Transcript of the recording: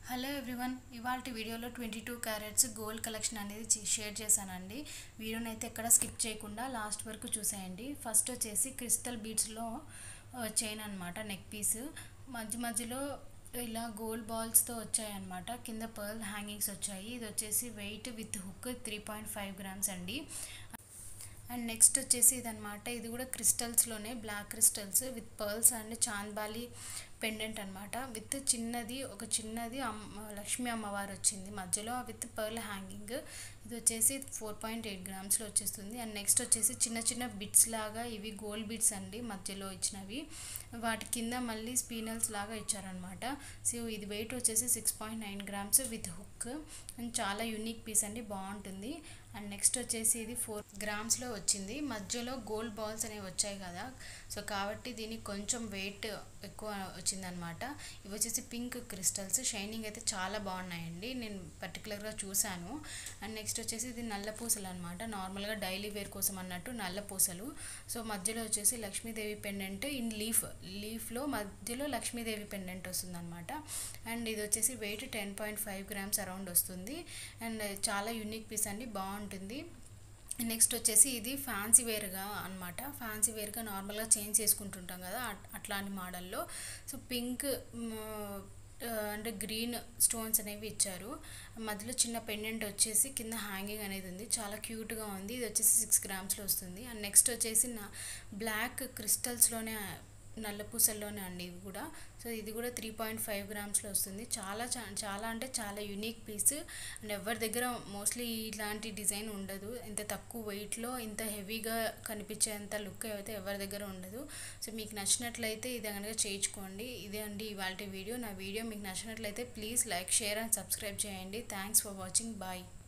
hello everyone ఇవాళ వీడియోలో twenty two carats gold collection అనేది చే- షేర్ చేశానండి వీడియోని అయితే ఎక్కడ స్కిప్ చేయకుండా లాస్ట్ వరకు చూసేయండి ఫస్ట్ వచ్చేసి క్రిస్టల్ బీడ్స్లో చైన్ అనమాట నెక్ పీస్ మధ్య మధ్యలో ఇలా గోల్డ్ బాల్స్తో వచ్చాయన్నమాట కింద పర్ల్ హ్యాంగింగ్స్ వచ్చాయి ఇది వచ్చేసి weight with hook three point five grams అండి అండ్ నెక్స్ట్ వచ్చేసి ఇదనమాట ఇది కూడా క్రిస్టల్స్లోనే black crystals with pearls and chandbali pendant అనమాట విత్ చిన్నది ఒక చిన్నది అమ్మ లక్ష్మీ అమ్మవారు వచ్చింది మధ్యలో విత్ పర్ల్ హ్యాంగింగ్ ఇది వచ్చేసి ఫోర్ పాయింట్ ఎయిట్ గ్రామ్స్లో వచ్చేస్తుంది అండ్ నెక్స్ట్ వచ్చేసి చిన్న చిన్న బిట్స్ లాగా ఇవి గోల్డ్ బిట్స్ అండి మధ్యలో ఇచ్చినవి వాటి కింద మళ్ళీ స్పీనల్స్ లాగా ఇచ్చారనమాట సో ఇది వెయిట్ వచ్చేసి six point nine grams with hook and చాలా యూనిక్ పీస్ అండి బాగుంటుంది అండ్ నెక్స్ట్ వచ్చేసి ఇది ఫోర్ గ్రామ్స్లో వచ్చింది మధ్యలో గోల్డ్ బాల్స్ అనేవి వచ్చాయి కదా సో కాబట్టి దీనికి కొంచెం వెయిట్ ఎక్కువ వచ్చిందనమాట ఇవి వచ్చేసి పింక్ క్రిస్టల్స్ షైనింగ్ అయితే చాలా బాగున్నాయండి నేను పర్టికులర్గా చూశాను అండ్ నెక్స్ట్ వచ్చేసి ఇది నల్ల పూసలు అనమాట నార్మల్గా డైలీ వేర్ కోసం అన్నట్టు నల్ల పూసలు సో మధ్యలో వచ్చేసి లక్ష్మీదేవి పెండెంట్ ఇన్ లీఫ్ లీఫ్లో మధ్యలో లక్ష్మీదేవి పెండెంట్ వస్తుంది అనమాట అండ్ ఇది వచ్చేసి weight ten point five grams around వస్తుంది అండ్ చాలా యూనిక్ పీస్ అండి బాగుంటుంది నెక్స్ట్ వచ్చేసి ఇది ఫ్యాన్సీ వేర్గా అనమాట ఫ్యాన్సీ వేర్గా నార్మల్గా చేంజ్ చేసుకుంటుంటాం కదా అట్- అట్లాంటి మోడల్లో సో పింక్ అంటే గ్రీన్ స్టోన్స్ అనేవి ఇచ్చారు మధ్యలో చిన్న పెండెంట్ వచ్చేసి కింద హ్యాంగింగ్ అనేది ఉంది చాలా క్యూట్గా ఉంది ఇది వచ్చేసి సిక్స్ గ్రామ్స్లో వస్తుంది అండ్ నెక్స్ట్ వచ్చేసి నా బ్లాక్ క్రిస్టల్స్లోనే నల్ల పూసల్లోనే అండి ఇవి కూడా సో ఇది కూడా త్రీ పాయింట్ ఫైవ్ గ్రామ్స్లో వస్తుంది చాలా చా- చాలా అంటే చాలా యూనిక్ పీస్ అండ్ ఎవరి దగ్గర మోస్ట్లీ ఇలాంటి డిజైన్ ఉండదు ఇంత తక్కువ వెయిట్లో ఇంత హెవీగా కనిపించేంత లుక్ అయితే ఎవరి దగ్గర ఉండదు సో మీకు నచ్చినట్లయితే ఇది కనుక చేయించుకోండి ఇదే అండి ఇవాళ వీడియో నా వీడియో మీకు నచ్చినట్లయితే please like share and subscribe చేయండి థ్యాంక్స్ ఫర్ వాచింగ్ బాయ్